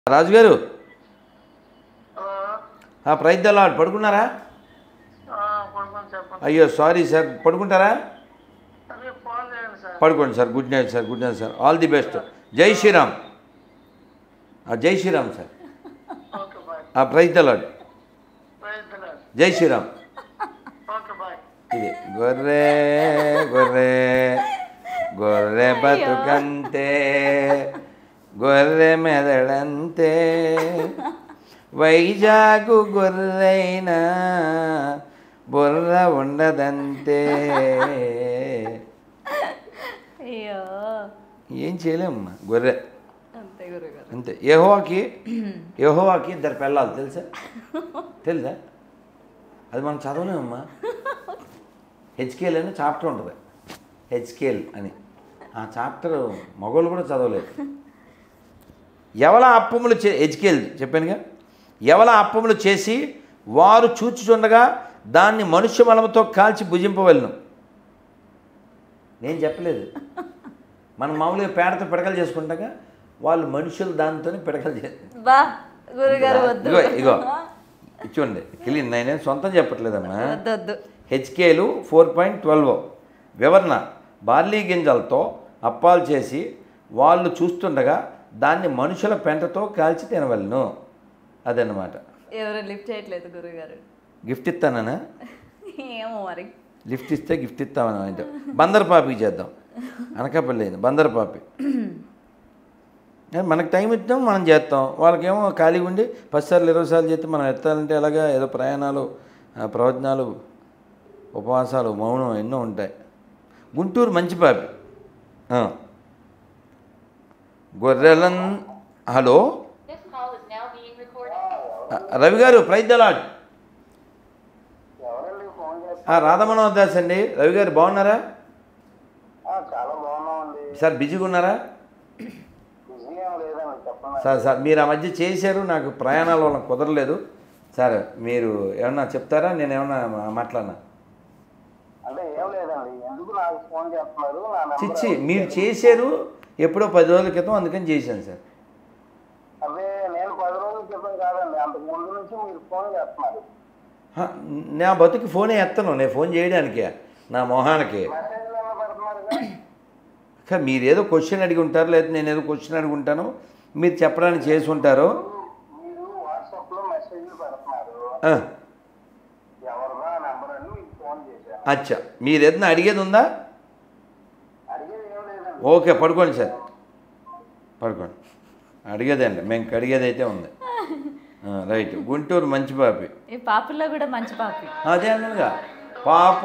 రాజుగారు హలో ఆ praise the lord పడుకున్నారా పడుకొని చెప్పండి అయ్యో సారీ సార్ పడుకుంటారా అదే ఫోన్ చేయండి సార్ పడుకోండి sir good night sir good night sir all the best జై శ్రీరామ్ ఆ, జై శ్రీరామ్ సార్ ఓకే బాయ్ ఆ praise the lord praise lord జై శ్రీరామ్ ఓకే బాయ్ ఇది గొర్రె గొర్రె గొర్రె బతుకంతే గొర్రె మెదడంతే వైజాగు గొర్రెైనా బుర్ర ఉండదంతే అయ్యో ఏం చేయలేమమ్మా గొర్రె అంతే గురుగారు అంతే యెహోవాకి యెహోవాకి ఇద్దరు పెళ్ళాలి తెలుసా తెలుసా అది మనం చదవలేమమ్మా హెచ్కేఎల్ అని చాప్టర్ ఉంటుంది హెచ్కేఎల్ అని ఆ చాప్టర్ మగవాళ్ళు కూడా చదవలేదు ఎవల అప్పములు చే హెచ్కేఎల్ చెప్పానుగా ఎవల అప్పములు చేసి వారు చూచుచుండగా దాన్ని మనుష్య మలముతో కాల్చి భుజింపవలను నేను చెప్పలేదు మనం మామూలుగా పేడతో పిడకలు చేసుకుంటాగా వాళ్ళు మనుషులు దాంతో పిడకలు చే బా గురుగారు వద్దు ఇగో ఇగో ఇచ్చుకోండి క్లీన్ నేనేం సొంతం చెప్పట్లేదమ్మా వద్దు వద్దు హెచ్కేలు ఫోర్ పాయింట్ ట్వెల్వ్ వివరణ బార్లీ గింజలతో అప్పాలు చేసి వాళ్ళు చూస్తుండగా దాన్ని మనుషుల పెంటతో కాల్చి తినవలను అదన్నమాట ఎవరు లిఫ్ట్ చేయట్లేదు గురుగారు గిఫ్ట్ ఇస్తానా ఏమో మరి లిఫ్ట్ ఇస్తే గిఫ్ట్ ఇస్తామని అంటే బందర్ పాపికి చేద్దాం అనకాపల్లి అయింది బందర్ పాపి ఏ, మనకు టైం ఇస్తాం మనం చేస్తాం వాళ్ళకేమో ఖాళీగా ఉండి పది సార్లు ఇరవై సార్లు చేస్తే మనం ఎత్తాలంటే ఎలాగా ఏదో ప్రయాణాలు ఆ, ప్రవచనాలు ఉపవాసాలు మౌనం ఎన్నో ఉంటాయి గుంటూరు మంచి పాపి ఆ. గొర్రెలన్ hello This call is now being recorded. ఆ, రవి గారు ప్రైజ్ దలాడ్ ఎవరండి ఫోన్ చేస్తారు రాధమనోహర్ దాస్ అండి రవి గారు బాగున్నారా చాలా బాగున్నామండి సార్ బిజీగా ఉన్నారా బిజీ ఏం లేదండి చెప్పండి సార్ సార్ మీరు ఆ మధ్య చేశారు నాకు ప్రయాణాల వల్ల కుదరలేదు సార్ మీరు ఏమన్నా చెప్తారా నేను ఏమన్నా మా- మాట్లాడినా అంటే ఏం లేదండి ఎందుకు నాకు ఫోన్ చేస్తున్నారు నా నెంబర్ చిచ్చి మీరు చేశారు ఎప్పుడో పది రోజుల క్రితం అందుకని చేశాను సార్ అదే నేను పది రోజుల క్రితం కాదండి అంతకు ముందు నుంచి మీరు ఫోన్ చేస్తున్నారు హ, నా బతుకు ఫోనే ఎత్తను నేను ఫోన్ చేయడానికే నా మొహానికి మెసేజ్లు ఏమో పెడుతున్నారుగా కానీ మీరు ఏదో క్వశ్చన్ అడిగి ఉంటారు లేదా నేను ఏదో క్వశ్చన్ అడిగి ఉంటాను మీరు చెప్పడానికి చేసి ఉంటారు మీరు వాట్సాప్లో మెసేజ్లు పెడుతున్నారు ఆ, ఎవరిదా నెంబర్ అని మీకు ఫోన్ చేశాను అచ్చా మీరు ఏదైనా అడిగేది ఉందా అడిగేది ఏం లేదండి ఓకే పడుకోండి సార్ పడుకోండి అడిగేదండి మేము అడిగేది అయితే ఉంది ఆ, రైట్ గుంటూరు మంచి పాపి ఈ పాపుల్లో కూడా మంచి పాపి అదే అన్నగా పాపు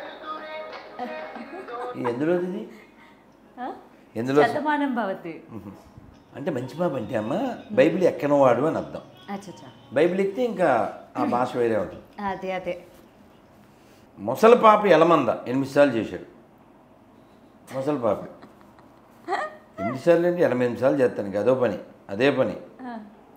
ఈ ఎందులో ఇది ఆ? ఎందులో శతమానం భవతి ఉహు. అంటే మంచి పాప అంటే అమ్మ బైబిల్ ఎక్కనవాడు అని అర్థం అచ్చా బైబిల్ ఎక్కితే ఇంకా ఆ భాష వేరే ఉంటుంది అదే అదే ముసలి పాపి ఎలమంద ఎనిమిది సార్లు చేశాడు ముసలి పాపి ఎనిమిది సార్లు అంటే ఎనభై ఎనిమిది సార్లు చేస్తాను ఇంకా అదో పని అదే పని ఆ.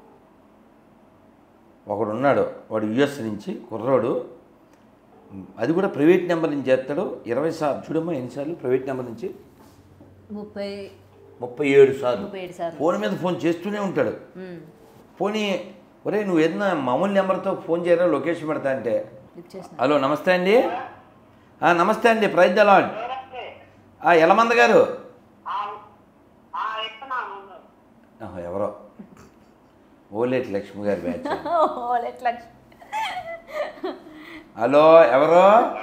ఒకడు ఉన్నాడు వాడు యుఎస్ నుంచి కుర్రోడు అది కూడా ప్రైవేట్ నెంబర్ నుంచి చేస్తాడు ఇరవై సార్లు చూడమ్మా ఎన్నిసార్లు ప్రైవేట్ నెంబర్ నుంచి ముప్పై ముప్పై ఏడు సార్లు ముప్పై ఏడు సార్లు ఫోన్ మీద ఫోన్ చేస్తూనే ఉంటాడు ఉమ్. పోనీ ఒరే నువ్వు ఏదైనా మామూలు నెంబర్తో ఫోన్ చేయరా లొకేషన్ పెడతా అంటే లిఫ్ట్ చేసిన హలో నమస్తే అండి ఆ, నమస్తే అండి ప్రైజ్ ద లాడ్ ఆ, ఎలమంద గారు ఆహా, ఎవరో ఓలేటి లక్ష్మి గారి బ్యాచ్ ఓలెట్ లక్ష హలో ఎవరు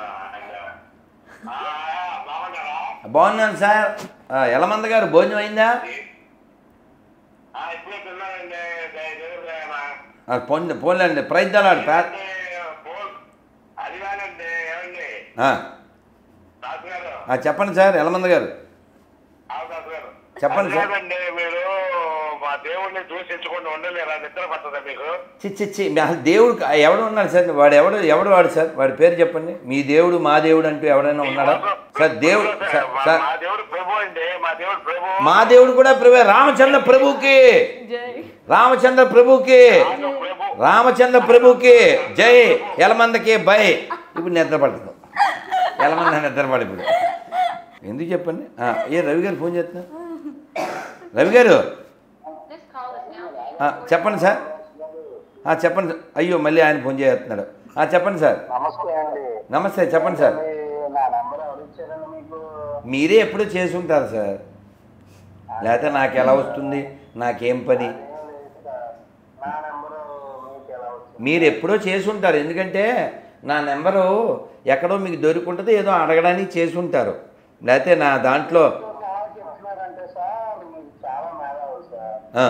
బాగున్నాను సార్ ఆ, ఎలమంద గారు భోజనం అయిందా ఇప్పుడే తిన్నానండి దేవుడు ఆ, పోన్ పోన్లేండి ప్రైజ్ ద లాడ్ ప్యా అది కాదండి ఏమండి ఆ, రాజు గారు ఆ, చెప్పండి సార్ ఎలమంద గారు రాజు గారు చెప్పండి సార్. కాదండి మీరు మా దేవుడిని దూషించకుండా ఉండలేరా నిద్ర పట్టదా మీకు చి చి చి మీ- అసలు దేవుడు కా- ఎవడు ఉన్నాడు సార్ వాడు ఎవడు ఎవడు వాడు సార్ వాడి పేరు చెప్పండి మీ దేవుడు మా దేవుడు అంటూ ఎవడైనా ఉన్నాడా సార్ దేవుడు సార్ మా- సార్ మా దేవుడు ప్రభు అండి మా దేవుడు ప్రభు మా దేవుడు కూడా ప్రభు రామచంద్ర ప్రభుకి జై రామచంద్ర ప్రభుకి ప్రభు రామచంద్ర ప్రభుకి జై ఎలమందకి బై ఇప్పుడు నిద్ర పడుతుంది ఎలమంద నిద్ర పడి ఇప్పుడు ఎందుకు చెప్పండి ఆ, ఏ రవి గారు ఫోన్ చేస్తున్నా రవి గారు This call is now being ఆ, చెప్పండి సార్ ఆ, చెప్పండి సార్. అయ్యో మళ్ళీ ఆయన ఫోన్ చేస్తున్నాడు ఆ, చెప్పండి సార్ నమస్తే అండి నమస్తే చెప్పండి సార్ మీ నా నెంబర్ ఎవరు ఇచ్చారండి మీకు మీరే ఎప్పుడూ చేసి ఉంటారు సార్ లేకపోతే నాకు ఎలా వస్తుంది నాకేం పని ఏం లేదు సార్ నా నెంబరు మీకు ఎలా వచ్చింది మీరు ఎప్పుడో చేసి ఉంటారు ఎందుకంటే నా నెంబరు ఎక్కడో మీకు దొరుకుంటుంది ఏదో అడగడానికి చేసి ఉంటారు లేకపోతే నా దాంట్లో చాలా చెప్తున్నారంటే సార్ మీకు చాలా మేధావు సార్ ఆ,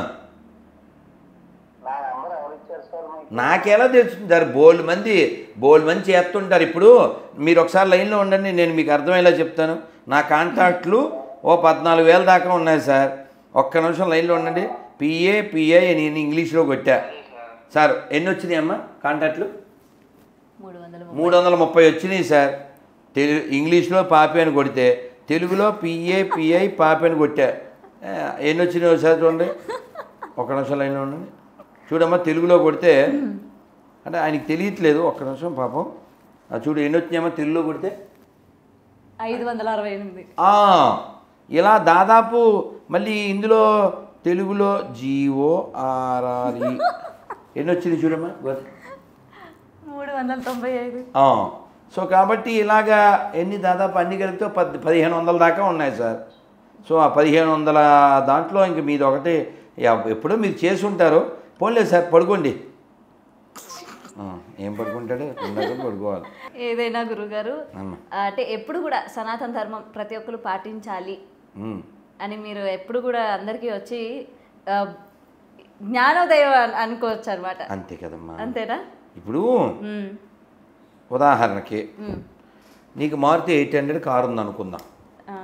నా నెంబర్ ఎవరు ఇచ్చారు సార్ మీకు నాకెలా తెలుస్తుంది సార్ బోల్డ్ మంది బోల్డ్ మంది చేస్తుంటారు ఇప్పుడు మీరు ఒకసారి లైన్లో ఉండండి నేను మీకు అర్థమయ్యేలా చెప్తాను నా కాంటాక్ట్లు ఓ పద్నాలుగు వేల దాకా ఉన్నాయి సార్ ఒక్క నిమిషం లైన్లో ఉండండి పిఏ పిఐ నేను ఇంగ్లీష్లో కొట్టా సార్ ఎన్ని వచ్చినాయి అమ్మా కాంటాక్ట్లు మూడు వందల మూడు వందల ముప్పై వచ్చినాయి సార్ తెలు ఇంగ్లీష్లో పాపి అని కొడితే తెలుగులో పిఏ పిఐ పాపి అని కొట్టా ఆ, ఎన్ని వచ్చినాయి ఒకసారి చూడండి ఒక నిమిషం లైన్లో ఉండండి చూడమ్మా తెలుగులో కొడితే అంటే ఆయనకి తెలియట్లేదు ఒక్క నిమిషం పాపం ఆ, చూడు ఎన్ని వచ్చినాయమ్మా తెలుగులో కొడితే ఐదు వందల అరవై ఎనిమిది ఆ, ఇలా దాదాపు మళ్ళీ ఇందులో తెలుగులో జీఓ ఆర్ఆర్ఈ ఎన్ని వచ్చింది చూడమ్మా గోధ- మూడు వందల తొంభై ఐదు ఆ, సో కాబట్టి ఇలాగా ఎన్ని దాదాపు అన్ని కలిపితే పద్ పదిహేను వందల దాకా ఉన్నాయి సార్ సో ఆ పదిహేను వందల దాంట్లో ఇంక మీది ఒకటి ఎ- ఎప్పుడో మీరు చేసి ఉంటారు పోన్లేదు సార్ పడుకోండి ఆ, ఏం పడుకుంటాడు ఇందాక పడుకోవాలి ఏదైనా గురుగారు అమ్మ. అంటే ఎప్పుడు కూడా సనాతన ధర్మం ప్రతి ఒక్కరు పాటించాలి ఉమ్, అని మీరు ఎప్పుడు కూడా అందరికీ వచ్చి ఆ, జ్ఞానోదయం అన్- అనుకోవచ్చు అనమాట అంతే కదమ్మా అంతేనా ఇప్పుడు ఉమ్, ఉదాహరణకి ఉమ్, నీకు మారుతి ఎయిట్ హండ్రెడ్ కారు ఉంది అనుకుందాం ఆ,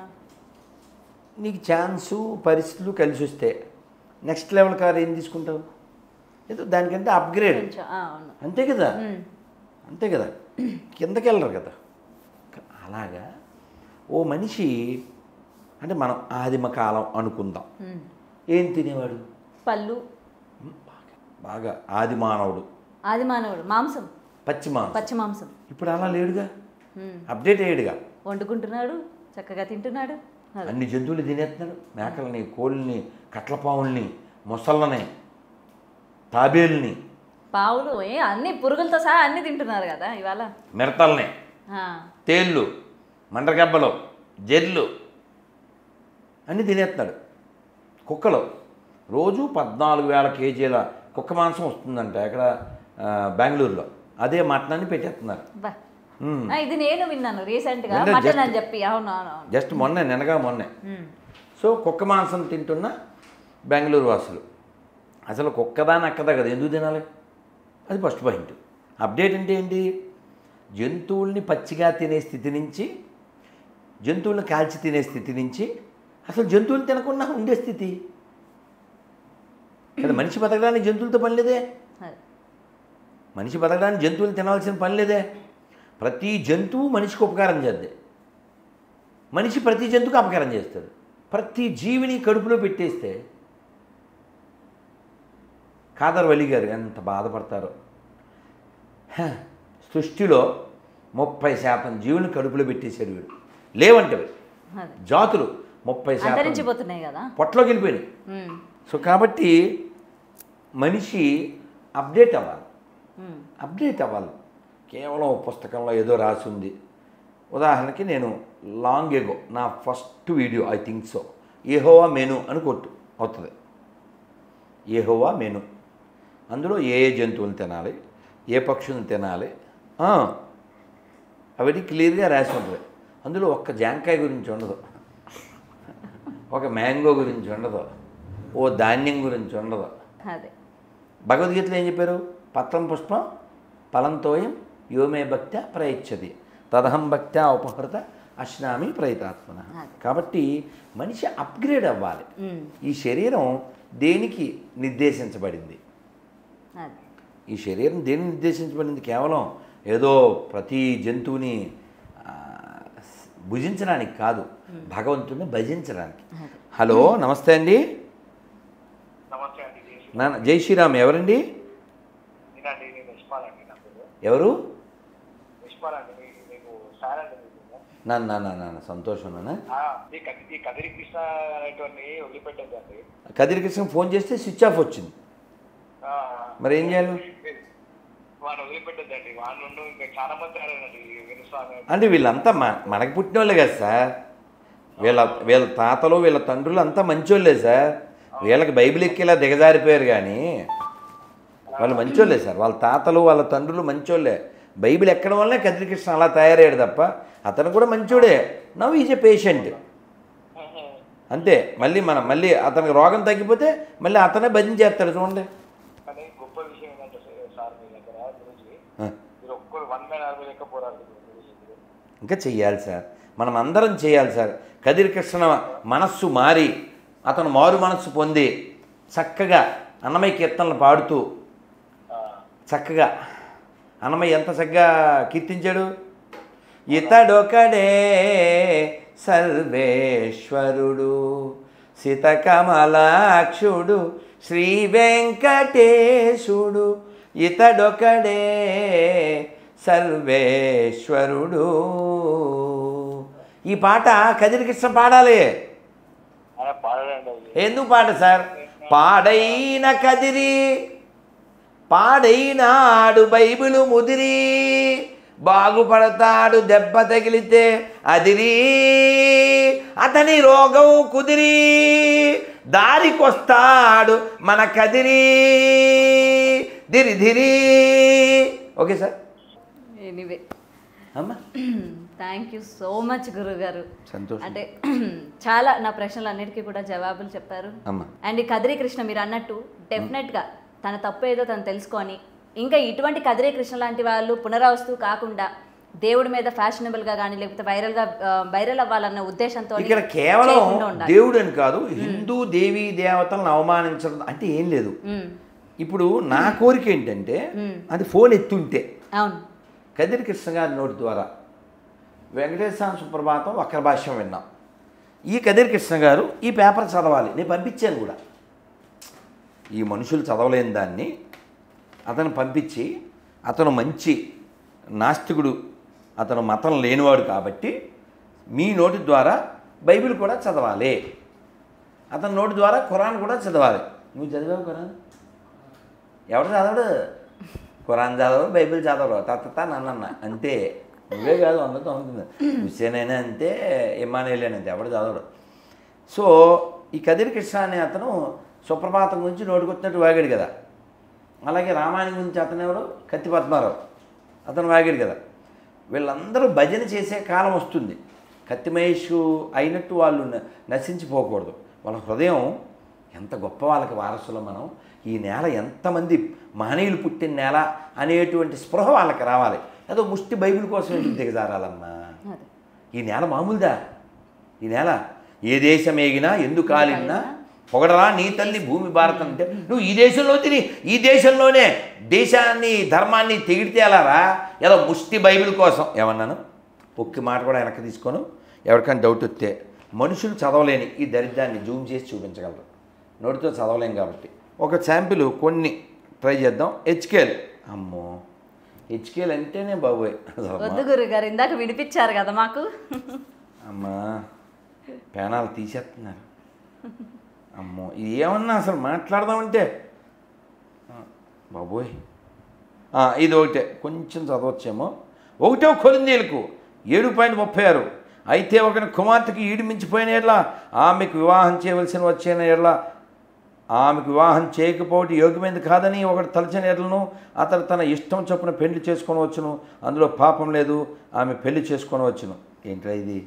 నీకు ఛాన్సు పరిస్థితులు కలిసి వస్తే నెక్స్ట్ లెవెల్ కార్ ఏం తీసుకుంటావు ఏదో దానికంటే అప్గ్రేడ్ కొంచెం ఆ, అవును అంతే కదా ఉమ్, అంతే కదా కిందకి వెళ్ళరు కదా అలాగా ఓ మనిషి అంటే మనం ఆదిమ కాలం అనుకుందాం ఉమ్. ఏం తినేవాడు పళ్ళు బాగా బాగా ఆది మానవుడు ఆది మానవుడు మాంసం పచ్చి మాంసం పచ్చి మాంసం ఇప్పుడు అలా లేడుగా ఉమ్, అప్డేట్ అయ్యాడుగా వండుకుంటున్నాడు చక్కగా తింటున్నాడు అదే. అన్ని జంతువులు తినేస్తున్నాడు మేకల్ని కోళ్ళని కట్లపావుల్ని మొసళ్ళని తాబేల్ని పావులు ఏ అన్ని పురుగులతో సహా అన్ని తింటున్నారు కదా ఇవాళ మిడతల్ని ఆ, తేళ్ళు మండగబ్బలు జెర్లు అన్నీ తినేస్తున్నాడు కుక్కలు రోజు పద్నాలుగు వేల కేజీల కుక్క మాంసం వస్తుందంట ఇక్కడ ఆ, బెంగళూరులో అదే మటనాన్ని పెట్టేస్తున్నారు బా. మ్మ్. ఆ, ఇది నేను విన్నాను రీసెంట్ గా విన్నా, మటన్ just- అని చెప్పి అవును అవును అవును జస్ట్ మొన్నే నినగా మొన్నే ఉమ్, సో కుక్క మాంసం తింటున్న బెంగళూరు వాసులు అసలు కుక్కదా నక్కదా కదా ఎందుకు తినాలి అది ఫస్ట్ పాయింట్ అప్డేట్ అంటే ఏంటి జంతువుల్ని పచ్చిగా తినే స్థితి నుంచి జంతువులను కాల్చి తినే స్థితి నుంచి అసలు జంతువులు తినకుండా ఉండే స్థితి కదా మనిషి బతకడానికి జంతువులతో పని లేదే అదే. మనిషి బతకడానికి జంతువులు తినాల్సిన పని లేదే ప్రతి జంతువు మనిషికి ఉపకారం చేద్దే మనిషి ప్రతి జంతువుకి అపకారం చేస్తాడు ప్రతి జీవిని కడుపులో పెట్టేస్తే కాదర్ వలి గారు ఎంత బాధపడతారో హ, సృష్టిలో ముప్పై శాతం జీవుని కడుపులో పెట్టేశాడు వీడు లేవంటవి అదే జాతులు ముప్పై శాతం అంతరించిపోతున్నాయి కదా పొట్టలోకి వెళ్ళిపోయినాయి ఉమ్, సో కాబట్టి మనిషి అప్డేట్ అవ్వాలి ఉమ్, అప్డేట్ అవ్వాలి కేవలం ఓ పుస్తకంలో ఏదో రాసి ఉంది ఉదాహరణకి నేను లాంగ్ ఎగో నా first video I think so ఏహోవా మెను అని కొట్టు అవుతుంది ఏహోవా మెను అందులో ఏ ఏ జంతువులు తినాలి ఏ పక్షులను తినాలి ఆ, అవన్నీ క్లియర్గా రాసి ఉంటుంది అందులో ఒక్క జాంకాయ గురించి ఉండదు ఒక మ్యాంగో గురించి ఉండదు ఓ ధాన్యం గురించి ఉండదు అదే భగవద్గీతలో ఏం చెప్పారు పత్రం పుష్పం ఫలంతోయం యోమే భక్త ప్రయచ్చది తదహం భక్త ఉపహృత అశ్నామి ప్రయతాత్మన కాబట్టి మనిషి అప్గ్రేడ్ అవ్వాలి ఉమ్, ఈ శరీరం దేనికి నిర్దేశించబడింది అదే ఈ శరీరం దేనికి నిర్దేశించబడింది కేవలం ఏదో ప్రతి జంతువుని ఆ, భుజించడానికి కాదు భగవంతుని భజించడానికి హలో నమస్తే అండి నమస్తే అండి జై శ్రీ- నాన్న జై శ్రీరామ్ ఎవరండి నేనండి నేను యశ్పాల్ అండి నా పేరు ఎవరు యశ్పాల్ అండి మీ- మీకు సార్ అండి మీకు నాన్న నాన్న నాన్న సంతోషం నాన్న ఆ, ఈ కది ఈ కదిరి కృష్ణ అనేటువంటి వదిలిపెట్టేదండి కదిరి కృష్ణ ఫోన్ చేస్తే స్విచ్ ఆఫ్ వచ్చింది మరి ఏం చేయాలి వాడు వదిలిపెట్టద్దండి వాడు నుండి ఇంకా చాలా మంది ఆడారండి వినుస్వామి అంటే వీళ్ళంతా మ మనకు పుట్టిన వాళ్ళే కదా సార్ వీళ్ళ వీళ్ళ తాతలు వీళ్ళ తండ్రులు అంతా మంచోళ్ళే సార్ వీళ్ళకి బైబిల్ ఎక్కేలా దిగజారిపోయారు కానీ వాళ్ళు మంచోళ్ళే సార్ వాళ్ళ తాతలు వాళ్ళ తండ్రులు మంచోళ్ళే బైబిల్ ఎక్కడం వల్లనే కత్రికృష్ణ అలా తయారయ్యాడు తప్ప అతను కూడా మంచోడే నవ్ ఈజ్ ఎ పేషెంట్ అంతే మళ్ళీ మనం మళ్ళీ అతనికి రోగం తగ్గిపోతే మళ్ళీ అతనే భజించేస్తాడు చూడండి కానీ గొప్ప విషయం ఏంటంటే సార్- సార్ మీ దగ్గర గురించి ఆ. మీరు ఒక్కరు వన్ మ్యాన్ ఆర్మీ లెక్క పోరాడు ఇంకా చెయ్యాలి సార్ మనం అందరం చేయాలి సార్ కదిరి కృష్ణ మనస్సు మారి అతను మారు మనస్సు పొంది చక్కగా అన్నమయ్య కీర్తనలు పాడుతూ చక్కగా అన్నమయ్య ఎంత చక్కగా కీర్తించాడు ఇతడొకడే సర్వేశ్వరుడు సితకమలాక్షుడు శ్రీ వెంకటేశుడు ఇతడొకడే సర్వేశ్వరుడు ఈ పాట కదిరి కృష్ణ పాడాలి ఆయన పాడాడండి అది ఎందుకు పాట సార్ పాడైన కదిరి పాడైనాడు బైబిలు ముదిరి బాగుపడతాడు దెబ్బ తగిలితే అదిరి అతని రోగం కుదిరి దారికొస్తాడు మన కదిరి దిరి ధిరి ఓకే సార్ ఎనీవే అమ్మా థ్యాంక్ యూ సో మచ్ గురుగారు సంతోషం అంటే చాలా నా ప్రశ్నలు అన్నిటికీ కూడా జవాబులు చెప్పారు అమ్మా అండ్ ఈ కదిరి కృష్ణ మీరు అన్నట్టు డెఫినెట్గా తన తప్పు ఏదో తను తెలుసుకొని ఇంకా ఇటువంటి కదిరి కృష్ణ లాంటి వాళ్ళు పునరావస్తు కాకుండా దేవుడి మీద ఫ్యాషనబుల్గా కానీ లేకపోతే వైరల్గా వైరల్ అవ్వాలన్న ఉద్దేశంతో ఇక్కడ కేవలం చేయకుండా ఉండాలి. దేవుడు అని కాదు హిందూ దేవీ దేవతలను అవమానించడం అంటే ఏం లేదు మ్మ్. ఇప్పుడు నా కోరిక ఏంటంటే మ్మ్. అది ఫోన్ ఎత్తుంటే అవును కదిరి కృష్ణ గారి నోటి ద్వారా వెంకటేశ్వర సుప్రభాతం వక్ర భాష్యం విన్నాం ఈ కదిరి కృష్ణ గారు ఈ పేపర్ చదవాలి నేను పంపించాను కూడా ఈ మనుషులు చదవలేని దాన్ని అతను పంపించి అతను మంచి నాస్తికుడు అతను మతం లేనివాడు కాబట్టి మీ నోటి ద్వారా బైబిల్ కూడా చదవాలి అతని నోటి ద్వారా ఖురాన్ కూడా చదవాలి నువ్వు చదివావు ఖురాన్ ఎవడు చదవడు ఖురాన్ చదవడు బైబిల్ చదవడు తత్త నన్న అంతే నువ్వే కాదు అందరితో ఉంటుంది హుస్సేన్ అయినా అంతే ఇమానుయేల్ అయినా అంతే ఎవడు చదవడు సో ఈ కదిరి కృష్ణ అనే అతను సుప్రభాతం గురించి నోటుకొచ్చినట్టు వాగాడు కదా అలాగే రామాయణం గురించి అతను ఎవరు కత్తి పద్మారావు అతను వాగాడు కదా వీళ్ళందరూ భజన చేసే కాలం వస్తుంది కత్తి మహేష్ అయినట్టు వాళ్ళు న- నశించిపోకూడదు వాళ్ళ హృదయం ఎంత గొప్ప వాళ్ళకి వారసులు మనం ఈ నేల ఎంతమంది మహనీయులు పుట్టిన నేల అనేటువంటి స్పృహ వాళ్ళకి రావాలి ఏదో ముష్టి బైబిల్ కోసం ఎందుకు దిగజారాలమ్మా అదే ఈ నేల మామూలుదా ఈ నేల ఏ దేశం ఏగినా ఎందుకు కాలినా పొగడరా నీ తల్లి భూమి భారతం అంటే నువ్వు ఈ దేశంలో తిని ఈ దేశంలోనే దేశాన్ని ధర్మాన్ని తెగిడితే ఎలారా ఏదో ముష్టి బైబిల్ కోసం ఏమన్నాను ఒక్క మాట కూడా వెనక్కి తీసుకోను ఎవరికైనా డౌట్ వస్తే మనుషులు చదవలేని ఈ దరిద్రాన్ని జూమ్ చేసి చూపించగలరు నోటితో చదవలేం కాబట్టి ఒక శాంపిల్ కొన్ని ట్రై చేద్దాం హెచ్కేల్ అమ్మో హెచ్కేల్ అంటేనే బాబోయ్ అసలు వద్దు గురుగారు ఇందాక వినిపించారు కదా మాకు అమ్మా పేనాలు తీసేస్తున్నారు అమ్మో ఇది ఏమన్నా అసలు మాట్లాడదామంటే ఆ, బాబోయ్ ఆ, ఇది ఒకటే కొంచెం చదవచ్చేమో ఒకటో కొరిందీలకు ఏడు పాయింట్ ముప్పై ఆరు అయితే ఒకని కుమార్తెకి ఈడు మించిపోయిన ఎడ్ల ఆమెకు వివాహం చేయవలసిన వచ్చిన ఎడ్ల ఆమెకు వివాహం చేయకపోవటం యోగ్యమైనది కాదని ఒకటి తలచిన ఎడ్లను అతడు తన ఇష్టం చొప్పున పెళ్లి చేసుకొని వచ్చును అందులో పాపం లేదు ఆమె పెళ్లి చేసుకొని వచ్చును ఏంట్రా ఇది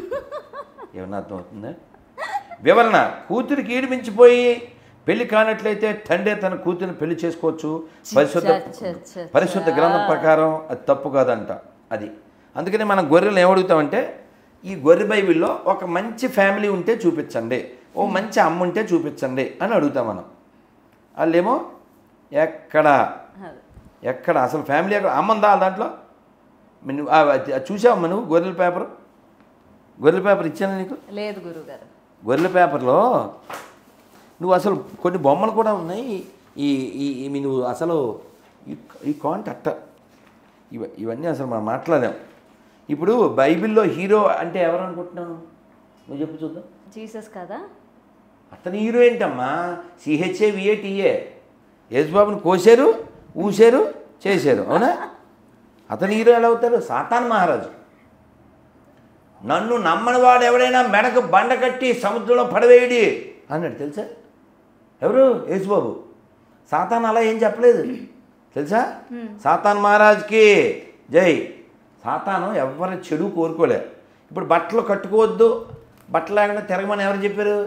ఏమన్నా అర్థమవుతుందా వివరణ కూతురికి ఈడు మించిపోయి పెళ్లి కానట్లయితే తండ్రి తన కూతురిని పెళ్లి చేసుకోవచ్చు పరిశుద్ధ చ, చ, చ, పరిశుద్ధ గ్రంథం ప్రకారం అది తప్పు కాదంట అది అందుకని మనం గొర్రెలు ఏమడుగుతామంటే ఈ గొర్రె బైబిల్లో ఒక మంచి ఫ్యామిలీ ఉంటే చూపించండి ఓ మంచి అమ్మ ఉంటే చూపించండి అని అడుగుతాం మనం వాళ్ళేమో ఎక్కడ అదే. ఎక్కడ అసలు ఫ్యామిలీ ఎక్కడ అమ్మందా దాంట్లో మరి నువ్వు ఆ- అది చూసావమ్మా నువ్వు గొర్రెల పేపర్ గొర్రెల పేపర్ ఇచ్చాను నీకు లేదు గురుగారు గొర్రెల పేపర్లో నువ్వు అసలు కొన్ని బొమ్మలు కూడా ఉన్నాయి ఈ ఈ ఈ నువ్వు అసలు ఈ ఈ కాంట్ అట్ట ఇవ ఇవన్నీ అసలు మనం మాట్లాడాం ఇప్పుడు బైబిల్లో హీరో అంటే ఎవరు అనుకుంటున్నావు నువ్వు చెప్పు చూద్దాం జీసస్ కదా అతని హీరో ఏంటమ్మా సిహెచ్ఏ విఏటిఏ యేసుబాబుని కోసారు ఊసారు చేశారు అవునా అతను హీరో ఎలా అవుతారు సాతాన్ మహారాజు నన్ను నమ్మని వాడు ఎవడైనా మెడకు బండ కట్టి సముద్రంలో పడవేయడి అన్నాడు తెలుసా ఎవరు యేసుబాబు సాతాన్ అలా ఏం చెప్పలేదు తెలుసా సాతాన్ మహారాజ్కి జై సాతాను ఎవరి చెడు కోరుకోలే ఇప్పుడు బట్టలు కట్టుకోవద్దు బట్టలు లేకుండా తిరగమని ఎవరు చెప్పారు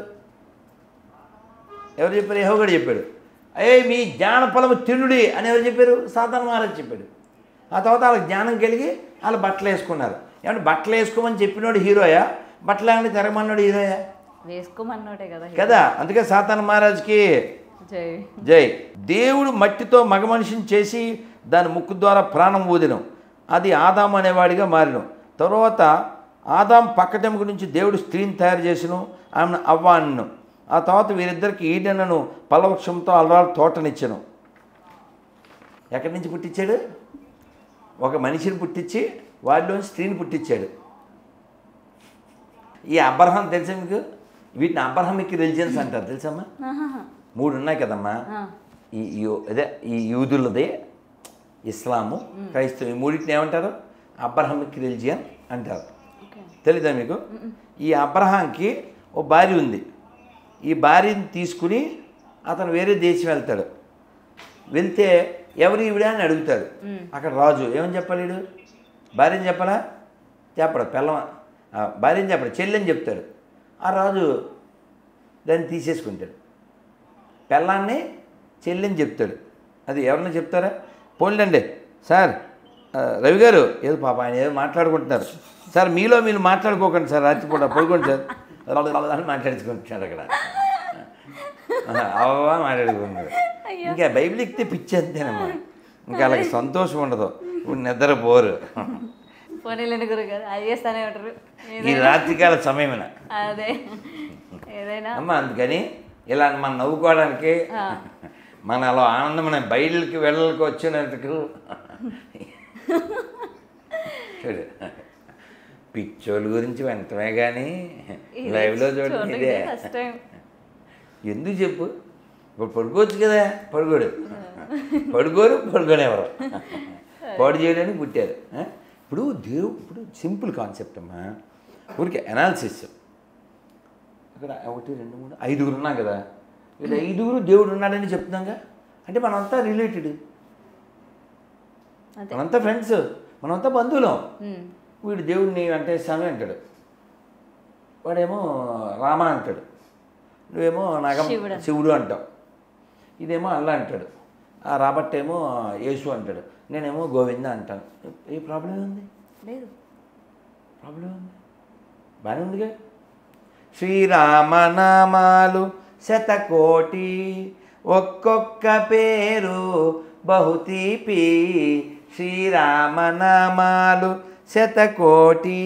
ఎవరు చెప్పారు యెహోవాడు చెప్పాడు అయ్యే మీ జ్ఞాన ఫలము తినుడి అని ఎవరు చెప్పారు సాతాన్ మహారాజ్ చెప్పాడు ఆ తర్వాత వాళ్ళకి జ్ఞానం కలిగి వాళ్ళు బట్టలు వేసుకున్నారు ఏమంటే బట్టలు వేసుకోమని చెప్పినోడు హీరోయా బట్టలు లేకుండా తిరగమన్నాడు హీరోయా వేసుకోమన్నోటే కదా కదా అందుకే సాతాన్ మహారాజ్కి జై జై దేవుడు మట్టితో మగ మనిషిని చేసి దాని ముక్కు ద్వారా ప్రాణం ఊదినం అది ఆదాం అనేవాడిగా మారినం తర్వాత ఆదాం పక్కటెముక నుంచి దేవుడు స్త్రీని తయారు చేసిను ఆమెను అవ్వాను ఆ తర్వాత వీరిద్దరికి ఈడెనను పలవృక్షంతో అలరాలు తోటనిచ్చెను ఎక్కడి నుంచి పుట్టించాడు ఒక మనిషిని పుట్టించి వాడిలోని స్త్రీని పుట్టించాడు ఈ అబ్రహం తెలుసా మీకు వీటిని అబ్రహమిక్ రిలిజియన్స్ అంటారు తెలుసమ్మా ఆహాహా. మూడు ఉన్నాయి కదమ్మా ఆ. ఈ యూ- అదే ఈ యూదులది ఇస్లాము క్రైస్తవం ఈ మూడింటిని ఏమంటారు అబ్రహమిక్ రిలిజియన్ అంటారు ఓకే తెలీదా మీకు ఈ అబ్రహాంకి ఓ భార్య ఉంది ఈ భార్యని తీసుకుని అతను వేరే దేశం వెళ్తాడు వెళ్తే ఎవరు ఈవిడ అని అడుగుతాడు అక్కడ రాజు ఏమని చెప్పాలి వీడు భార్యని చెప్పాలా చెప్పడు పిల్ల భార్యని చెప్పడు చెల్లెని చెప్తాడు ఆ రాజు దాన్ని తీసేసుకుంటాడు పిల్లాన్ని చెల్లిని చెప్తాడు అది ఎవరిని చెప్తారా పోన్లండి సార్ ఆ, రవి గారు ఏదో పాప ఆయన ఏదో మాట్లాడుకుంటున్నారు సార్ మీలో మీరు మాట్లాడుకోకండి సార్ రాత్రిపూట పడుకోండి సార్ అని మాట్లాడుకుంటున్నారు అక్కడ ఆహా, అవ్వ మాట్లాడుకుంటున్నారు ఇంకా బైబిల్ ఎక్కితే పిచ్చి అంతేనమ్మా ఇంకా అలాగే సంతోషం ఉండదు ఇప్పుడు నిద్రపోరు పోనీలేని గురుగారు అది చేస్తానే ఉంటారు ఈ రాత్రికాల సమయమైన అదే ఏదైనా అమ్మ అందుకని ఇలా మనం నవ్వుకోవడానికి మన అలా ఆనందమైన బయలుకి వెళ్ళకి వచ్చినందుకు చూడు పిచ్చోళ్ళ గురించి వెంటనే కానీ ఇది లైవ్లో చూడండి చూడండి, ఇదే ఇదే ఫస్ట్ టైం ఎందుకు చెప్పు ఇప్పుడు పడుకోవచ్చు కదా పడుకోడు పడుకోరు పడుకోనేవారు పాడు చేయడానికి పుట్టారు ఆ? ఇప్పుడు దేవుడు ఇప్పుడు సింపుల్ కాన్సెప్ట్ అమ్మా ఊరికే అనాలిసిస్ అక్కడ ఒకటి రెండు మూడు ఐదుగురు ఉన్నాం కదా వీళ్ళు ఐదుగురు దేవుడు ఉన్నాడని చెప్తున్నాగా అంటే మనంతా రిలేటెడ్ అంతే మనంతా ఫ్రెండ్స్ మనంతా బంధువులం ఉమ్. వీడు దేవుడిని వెంకటేశ్వమి అంటాడు వాడేమో రామ అంటాడు నువ్వేమో నాగం శివుడు. శివుడు అంటావు ఇదేమో అల్లా అంటాడు ఆ రాబర్ట్ ఏమో యేసు అంటాడు నేనేమో గోవింద అంటాను ఏ ప్రాబ్లం ఉంది లేదు ప్రాబ్లం ఉంది బాగానే ఉందిగా శ్రీరామనామాలు శతకోటి ఒక్కొక్క పేరు బహుతీపి శ్రీరామనామాలు శతకోటి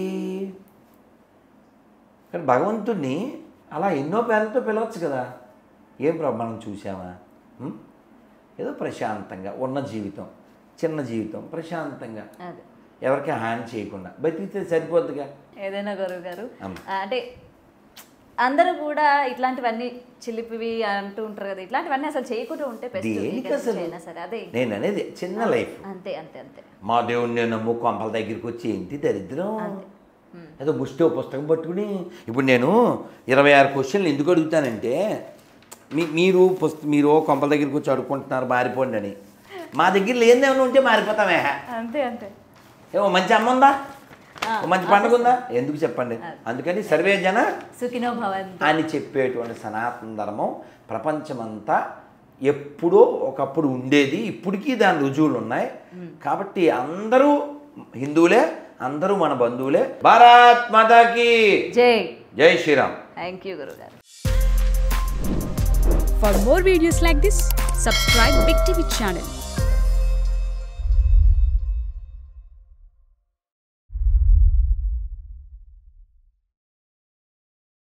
కానీ భగవంతుణ్ణి అలా ఎన్నో పేర్లతో పిలవచ్చు కదా ఏం ప్రాబ్లం మనం చూసామా ఉం? ఏదో ప్రశాంతంగా ఉన్న జీవితం చిన్న జీవితం ప్రశాంతంగా అదే ఎవరికి హాని చేయకుండా బతికితే సరిపోద్దిగా ఏదైనా గురువు గారు అమ్మ. అంటే అందరూ కూడా ఇట్లాంటివన్నీ చిలిపివి అంటూ ఉంటారు కదా ఇట్లాంటివన్నీ అసలు చేయకుండా ఉంటే దేనికి అసలు అయినా సరే అదే నేను అనేది చిన్న లైఫ్ అంతే అంతే అంతే మా దేవుడిని నేను నమ్ము కొంపల దగ్గరికి వచ్చి ఏంటి దరిద్రం అంతే. ఉమ్. ఏదో ముష్టో పుస్తకం పట్టుకుని ఇప్పుడు నేను ఇరవై ఆరు క్వశ్చన్లు ఎందుకు అడుగుతానంటే మీ మీరు పుస్త మీరు ఓ కొంపల దగ్గరికి వచ్చి అడుక్కుంటున్నారు మారిపోండి అని మా దగ్గర లేనిదేమైనా ఉంటే మారిపోతామే అంతే అంతే ఏమో మంచి అమ్మ ఉందా ఆ, ఓ మంచి పండుగ ఉందా ఎందుకు చెప్పండి అందుకని సర్వే జన సుఖినో భవంతు అని చెప్పేటువంటి సనాతన ధర్మం ప్రపంచమంతా ఎప్పుడో ఒకప్పుడు ఉండేది ఇప్పటికీ దాని రుజువులు ఉన్నాయి కాబట్టి అందరూ హిందువులే అందరూ మన బంధువులే భారత్ మాతాకి జై జై శ్రీరామ్ థ్యాంక్ యూ గురుగారు For more videos like this, subscribe Big TV channel